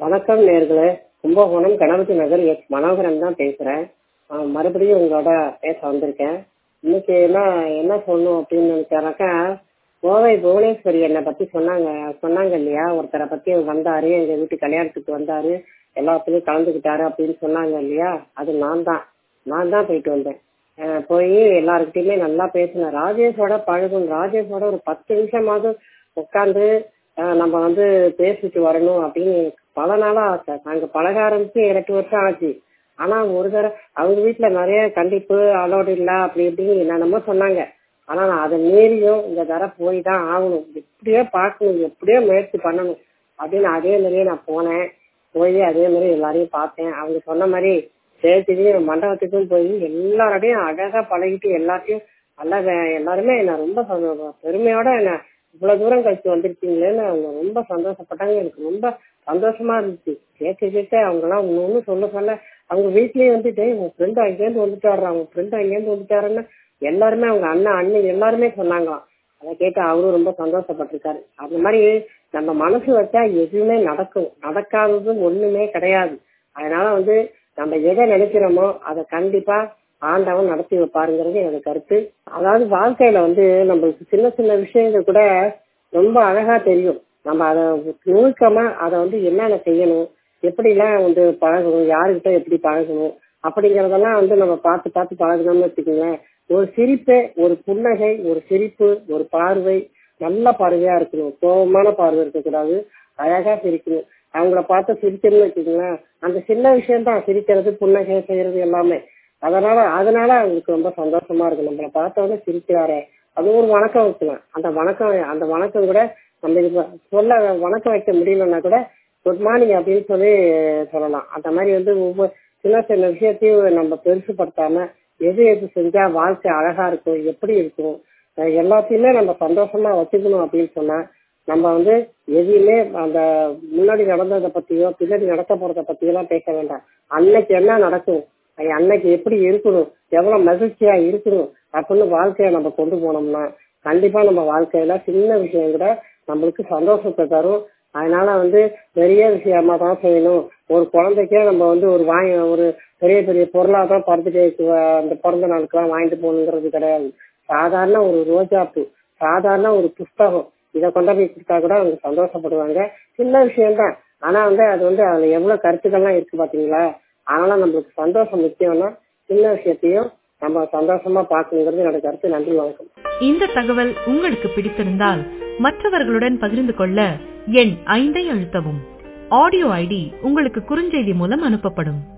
வணக்கம் நேர்களே கும்பகோணம் கணபதி நகர் எஸ் மனோகரன் தான் பேசுறேன் ஆஹ் மறுபடியும் உங்களோட பேச வந்திருக்கேன் இன்னைக்கு என்ன என்ன சொல்லணும் அப்படின்னு நினைச்சானாக்கா கோவை புவனேஸ்வரி என்னை பத்தி சொன்னாங்க சொன்னாங்க இல்லையா ஒருத்தரை பத்தி வந்தாரு எங்க வீட்டு கல்யாணத்துக்கு வந்தாரு எல்லாத்துலயும் கலந்துக்கிட்டாரு அப்படின்னு சொன்னாங்க இல்லையா அது நான் தான் நான் தான் போயிட்டு வந்தேன் ஆஹ் போய் எல்லாருக்கிட்டையுமே நல்லா பேசினேன் ராஜேஷோட பழகும் ராஜேஷோட ஒரு பத்து நிமிஷமாவது உட்காந்து நம்ம வந்து பேசிட்டு வரணும் அப்படின்னு எனக்கு பல நாளா ஆசை நாங்க பழக ஆரம்பிச்சு இரண்டு வருஷம் ஆச்சு ஆனா ஒரு தடவை அவங்க வீட்டுல நிறைய கண்டிப்பு அலோடு இல்ல அப்படி இப்படின்னு என்னென்னமோ சொன்னாங்க ஆனா நான் அதை மீறியும் இந்த தடவை போய் தான் ஆகணும் எப்படியோ பார்க்கணும் எப்படியோ முயற்சி பண்ணணும் அப்படின்னு அதே மாதிரியே நான் போனேன் போய் அதே மாதிரி எல்லாரையும் பார்த்தேன் அவங்க சொன்ன மாதிரி சேர்த்துலையும் மண்டபத்துக்கும் போய் எல்லாரோடையும் அழகா பழகிட்டு எல்லாத்தையும் நல்லா வே- எல்லாருமே என்ன ரொம்ப சந்தோஷம் பெருமையோட என்ன இவ்வளவு தூரம் கழிச்சு வந்திருக்கீங்களேன்னு அவங்க ரொம்ப சந்தோஷப்பட்டாங்க எனக்கு ரொம்ப சந்தோஷமா இருந்துச்சு கேட்க கேட்க அவங்க எல்லாம் ஒண்ணு ஒண்ணு சொல்ல சொல்ல அவங்க வீட்லயே வந்துட்டு உங்க ஃப்ரெண்டு அங்கேருந்து வந்துட்டாரு அவங்க ஃப்ரெண்டு அங்கேருந்து வந்துட்டாருன்னு எல்லாருமே அவங்க அண்ணன் அண்ணன் எல்லாருமே சொன்னாங்களாம் அதை கேட்டு அவரும் ரொம்ப சந்தோஷப்பட்டிருக்காரு அந்த மாதிரி நம்ம மனசு வச்சா எதுவுமே நடக்கும் நடக்காதது ஒண்ணுமே கிடையாது அதனால வந்து நம்ம எதை நினைக்கிறோமோ அதை கண்டிப்பா ஆண்டவன் நடத்தி வைப்பாருங்கிறது என்னோட கருத்து அதாவது வாழ்க்கையில வந்து நம்மளுக்கு சின்ன சின்ன விஷயங்கள் கூட ரொம்ப அழகா தெரியும் நம்ம அதை நுணுக்கமா அதை வந்து என்னென்ன செய்யணும் எப்படிலாம் வந்து பழகணும் யாருக்கிட்ட எப்படி பழகணும் அப்படிங்கறதெல்லாம் வந்து நம்ம பார்த்து பார்த்து பழகணும்னு வச்சுக்கோங்களேன் ஒரு சிரிப்பு ஒரு புன்னகை ஒரு சிரிப்பு ஒரு பார்வை நல்ல பார்வையா இருக்கணும் கோபமான பார்வை இருக்கக்கூடாது அழகா சிரிக்கணும் அவங்கள பார்த்து சிரிக்கணும்னு வச்சுக்கோங்களேன் அந்த சின்ன விஷயம் தான் சிரிக்கிறது புன்னகை செய்யறது எல்லாமே அதனால அதனால அவங்களுக்கு ரொம்ப சந்தோஷமா இருக்கும் நம்மள பார்த்தவொடனே சிரிக்கிறாரே அது ஒரு வணக்கம் வைக்கலாம் அந்த வணக்கம் அந்த வணக்கம் கூட நம்ம இது சொல்ல வணக்கம் வைக்க முடியலன்னா கூட குட் மார்னிங் அப்படின்னு சொல்லி சொல்லலாம் அந்த மாதிரி வந்து ஒவ்வொரு சின்ன சின்ன விஷயத்தையும் நம்ம பெருசுப்படுத்தாம எது எது செஞ்சா வாழ்க்கை அழகா இருக்கும் எப்படி இருக்கும் அஹ் எல்லாத்தையுமே நம்ம சந்தோஷமா வச்சுக்கணும் அப்படின்னு சொன்னா நம்ம வந்து எதையுமே அந்த முன்னாடி நடந்ததை பத்தியோ பின்னாடி நடக்க போறத பத்தியோ எல்லாம் பேச வேண்டாம் அன்னைக்கு என்ன நடக்கும் அஹ் அன்னைக்கு எப்படி இருக்கணும் எவ்வளவு மகிழ்ச்சியா இருக்கணும் அப்படின்னு வாழ்க்கைய நம்ம கொண்டு போனோம்னா கண்டிப்பா நம்ம வாழ்க்கையில சின்ன விஷயம் கூட நம்மளுக்கு சந்தோஷத்தை தரும் அதனால வந்து பெரிய விஷயமா தான் செய்யணும் ஒரு குழந்தைக்கே நம்ம வந்து ஒரு வாங்கி ஒரு பெரிய பெரிய பொருளா தான் பர்த்டேக்கு அந்த பிறந்த நாளுக்கெல்லாம் வாங்கிட்டு போகணுங்கிறது கிடையாது சாதாரண ஒரு ரோஜாப்பூ சாதாரண ஒரு புஸ்தகம் இதை கொண்டு போய் கொடுத்தா கூட அவங்க சந்தோஷப்படுவாங்க சின்ன விஷயம்தான் ஆனா வந்து அது வந்து அதுல எவ்வளவு கருத்துக்கள்லாம் இருக்கு பாத்தீங்களா அதனால நம்மளுக்கு சந்தோஷம் முக்கியம்னா சின்ன விஷயத்தையும் நம்ம சந்தோஷமா பார்க்கணுங்கிறது என்னோட கருத்து நன்றி வணக்கம் இந்த தகவல் உங்களுக்கு பிடித்திருந்தால் மற்றவர்களுடன் பகிர்ந்து கொள்ள எண் ஐந்தை அழுத்தவும் ஆடியோ ஐடி உங்களுக்கு குறுஞ்செய்தி மூலம் அனுப்பப்படும்